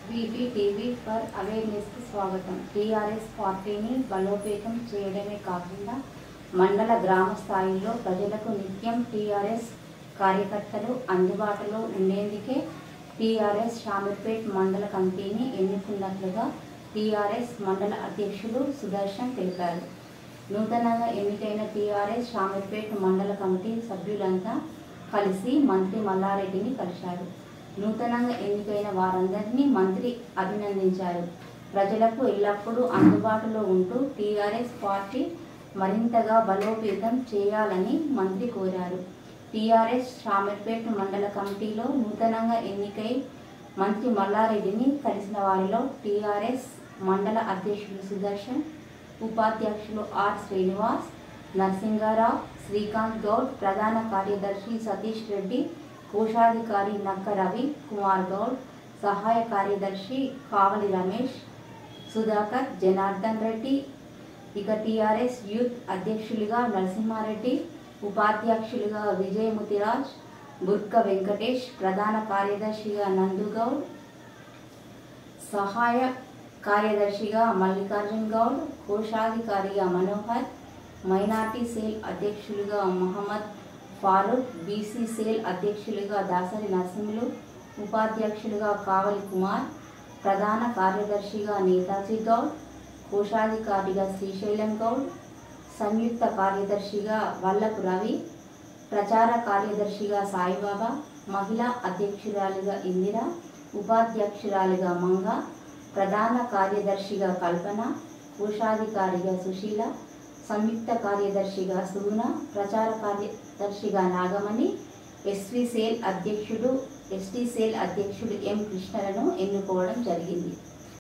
VP TV for అవేర్నెస్కి స్వాగతం TRS పార్టీని బలోపేతం చేయడమే కాకుండా మండల గ్రామ స్థాయిలో ప్రజలకు నిత్యం టీఆర్ఎస్ కార్యకర్తలు అందుబాటులో ఉండేందుకే టీఆర్ఎస్ షామీర్పేట్ మండల కమిటీని ఎన్నుకున్నట్లుగా టీఆర్ఎస్ మండల అధ్యక్షులు సుదర్శన్ తెలిపారు నూతనంగా ఎన్నికైన టీఆర్ఎస్ షామీర్పేట్ మండల కమిటీ సభ్యులంతా కలిసి మంత్రి మల్లారెడ్డిని కలిశారు నూతనంగా ఎన్నికైన వారందరినీ మంత్రి అభినందించారు ప్రజలకు ఎల్లప్పుడూ అందుబాటులో ఉంటూ టీఆర్ఎస్ పార్టీ మరింతగా బలోపేతం చేయాలని మంత్రి కోరారు టీఆర్ఎస్ షామీర్పేట్ మండల కమిటీలో నూతనంగా ఎన్నికై మంత్రి మల్లారెడ్డిని కలిసిన వారిలో టీఆర్ఎస్ మండల అధ్యక్షులు సుదర్శన్ ఉపాధ్యక్షులు ఆర్ శ్రీనివాస్ నరసింగారావు శ్రీకాంత్ గౌడ్ ప్రధాన కార్యదర్శి సతీష్ రెడ్డి కోశాధికారి నక్క రవి కుమార్ గౌడ్ సహాయ కార్యదర్శి కావలి రమేష్ సుధాకర్ జనార్దన్ రెడ్డి ఇక టీఆర్ఎస్ యూత్ అధ్యక్షులుగా నరసింహారెడ్డి ఉపాధ్యక్షులుగా విజయముతిరాజ్ బుర్క వెంకటేష్ ప్రధాన కార్యదర్శిగా నందుగౌడ్ సహాయ కార్యదర్శిగా మల్లికార్జున్ గౌడ్ కోశాధికారిగా మనోహర్ మైనార్టీ సేల్ అధ్యక్షులుగా మహమ్మద్ ఫారూక్ బీసీ సేల్ అధ్యక్షులుగా దాసరి నరసింహులు ఉపాధ్యక్షులుగా కావలి కుమార్ ప్రధాన కార్యదర్శిగా నేతాజీ గౌడ్ కోశాధికారిగా శ్రీశైలం గౌడ్ సంయుక్త కార్యదర్శిగా వల్లపు రవి ప్రచార కార్యదర్శిగా సాయిబాబా మహిళా అధ్యక్షురాలిగా ఇందిర ఉపాధ్యక్షురాలిగా మంగ ప్రధాన కార్యదర్శిగా కల్పన కోశాధికారిగా సుశీల సంయుక్త కార్యదర్శిగా సుగుణ ప్రచార కార్యదర్శిగా నాగమణి ఎస్వి సేల్ అధ్యక్షుడు ఎస్టీ సేల్ అధ్యక్షుడు ఎం కృష్ణలను ఎన్నుకోవడం జరిగింది